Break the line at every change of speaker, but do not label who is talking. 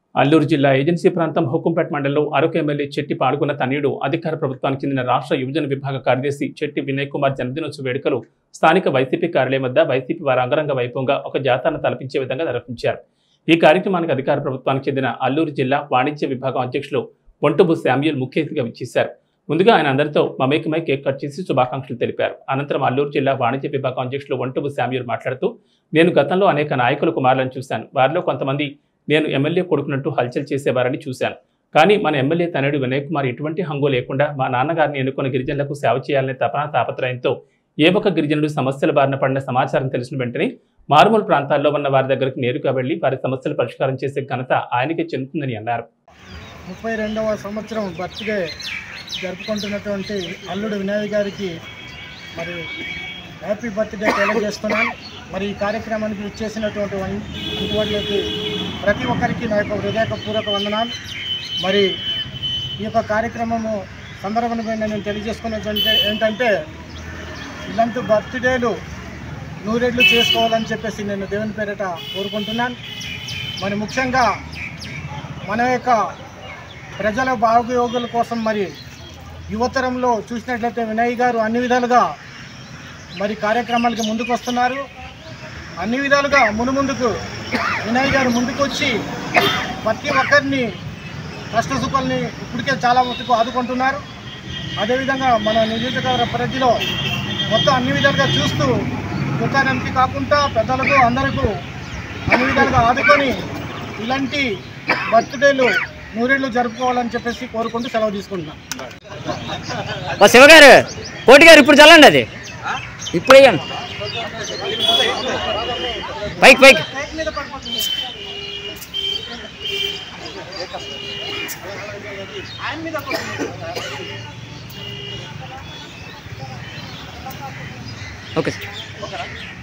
అల్లూరు జిల్లా ఏజెన్సీ ప్రాంతం హుకుంపేట మండలంలో అరకు ఎమ్మెల్యే చెట్టి పాల్గొన్న తనయుడు అధికార ప్రభుత్వానికి చెందిన రాష్ట్ర యువజన విభాగ కార్యదర్శి చెట్టి వినయ్ కుమార్ జన్మదినోత్సవ వేడుకలు స్థానిక వైసీపీ కార్యాలయం వద్ద వైసీపీ వారు అంగరంగ వైభవంగా ఒక జాతాను తలపించే విధంగా నిర్వహించారు ఈ కార్యక్రమానికి అధికార ప్రభుత్వానికి చెందిన అల్లూరు జిల్లా వాణిజ్య విభాగం అధ్యక్షులు ఒంటుబు శామ్యూల్ ముఖ్య అతిథిగా విచ్చేశారు ముందుగా ఆయన అందరితో మమేకమై కేక్ కట్ చేసి శుభాకాంక్షలు తెలిపారు అనంతరం అల్లూరు జిల్లా వాణిజ్య విభాగం అధ్యక్షులు ఒంటుబు శామ్యూల్ మాట్లాడుతూ నేను గతంలో అనేక నాయకుల కుమారులను చూశాను వారిలో కొంతమంది నేను ఎమ్మెల్యే కొడుకున్నట్టు హల్చల్ చేసేవారని చూశాను కానీ మన ఎమ్మెల్యే తనయుడు వినయ్ కుమార్ ఎటువంటి హంగు లేకుండా మా నాన్నగారిని ఎన్నుకున్న గిరిజనులకు సేవ చేయాలనే తపన తాపత్రయంతో ఏ ఒక్క గిరిజనుడు సమస్యల బారిన పడిన సమాచారం తెలిసిన వెంటనే మారుమూల ప్రాంతాల్లో ఉన్న వారి దగ్గరికి నేరుగా వెళ్లి వారి సమస్యలు పరిష్కారం చేసే ఘనత ఆయనకే చెందుతుందని అన్నారు
ముప్పై రెండవ సంవత్సరం బర్త్డే జరుపుకుంటున్నటువంటి అల్లుడు వినయ్ గారికి మరి హ్యాపీ బర్త్డే తెలియజేస్తున్నాను మరి ఈ కార్యక్రమానికి ఇచ్చేసినటువంటి వన్- ఇంటివాళ్ళకి ప్రతి ఒక్కరికి నా యొక్క హృదయపూర్వక వందనాలు మరి ఈ యొక్క కార్యక్రమము సందర్భంగా నేను తెలియజేసుకున్నటువంటి ఏంటంటే ఇలాంటి బర్త్డేలు నూరేళ్ళు చేసుకోవాలని చెప్పేసి నేను దేవుని పేరిట కోరుకుంటున్నాను మరి ముఖ్యంగా మన యొక్క ప్రజల బాగోగుల కోసం మరి యువతరంలో చూసినట్లయితే వినయ్ గారు అన్ని విధాలుగా మరి కార్యక్రమాలకి ముందుకు వస్తున్నారు అన్ని విధాలుగా మునుముందుకు వినయ్ గారు ముందుకు వచ్చి ప్రతి ఒక్కరిని కష్ట సుఖాలని ఇప్పటికే చాలా మటుకు ఆదుకుంటున్నారు అదేవిధంగా మన నియోజకవర్గ పరిధిలో మొత్తం అన్ని విధాలుగా చూస్తూ దుకాణానికి కాకుండా పెద్దలకు అందరికీ అన్ని విధాలుగా ఆదుకొని ఇలాంటి బర్త్డేలు నూరేళ్ళు జరుపుకోవాలని చెప్పేసి కోరుకుంటూ సెలవు తీసుకుంటున్నాను
ఓ శివగారు కోటి గారు ఇప్పుడు చల్లండి అది ఇప్పుడు వేయండి పైకి పైకి ఓకే సార్